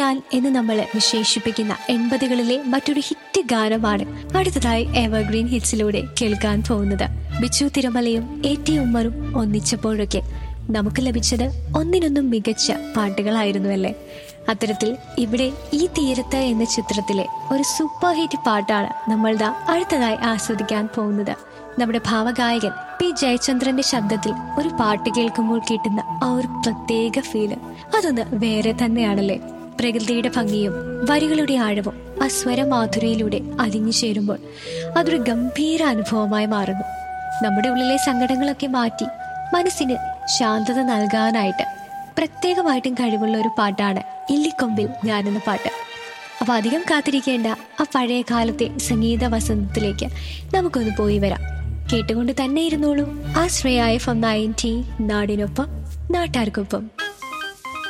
ഞാൻ എന്ന് നമ്മൾ വിശേഷിപ്പിക്കുന്ന എൺപതുകളിലെ മറ്റൊരു ഹിറ്റ് ഗാനമാണ് അടുത്തതായി എവർഗ്രീൻ ഹിറ്റ്സിലൂടെ കേൾക്കാൻ പോകുന്നത് ബിച്ചു തിരുമലയും എ ടി ഉമ്മറും ഒന്നിച്ചപ്പോഴൊക്കെ നമുക്ക് ലഭിച്ചത് ഒന്നിനൊന്നും മികച്ച പാട്ടുകളായിരുന്നുവല്ലേ അത്തരത്തിൽ ഇവിടെ ഈ തീരത്ത് എന്ന ചിത്രത്തിലെ ഒരു സൂപ്പർ ഹിറ്റ് പാട്ടാണ് നമ്മൾ ദാ അടുത്തതായി ആസ്വദിക്കാൻ പോകുന്നത് നമ്മുടെ ഭാവഗായകൻ പി ജയചന്ദ്രന്റെ ശബ്ദത്തിൽ ഒരു പാട്ട് കേൾക്കുമ്പോൾ കിട്ടുന്ന ആ ഒരു പ്രത്യേക ഫീല് അതൊന്ന് വേറെ തന്നെയാണല്ലേ പ്രകൃതിയുടെ ഭംഗിയും വരികളുടെ ആഴവും ആ സ്വരമാധുരയിലൂടെ അലിഞ്ഞു ചേരുമ്പോൾ അതൊരു ഗംഭീര അനുഭവമായി മാറുന്നു നമ്മുടെ ഉള്ളിലെ സങ്കടങ്ങളൊക്കെ മാറ്റി മനസ്സിന് ശാന്തത നൽകാനായിട്ട് പ്രത്യേകമായിട്ടും കഴിവുള്ള ഒരു പാട്ടാണ് ഇല്ലിക്കൊമ്പിൽ ഞാനെന്ന പാട്ട് അപ്പൊ അധികം കാത്തിരിക്കേണ്ട ആ പഴയ കാലത്തെ സംഗീത വസന്തത്തിലേക്ക് നമുക്കൊന്ന് പോയി വരാം കേട്ടുകൊണ്ട് തന്നെ ഇരുന്നോളൂ ആ ശ്രേയായ ഫ്രം നയൻറ്റി നാടിനൊപ്പം നാട്ടാർക്കൊപ്പം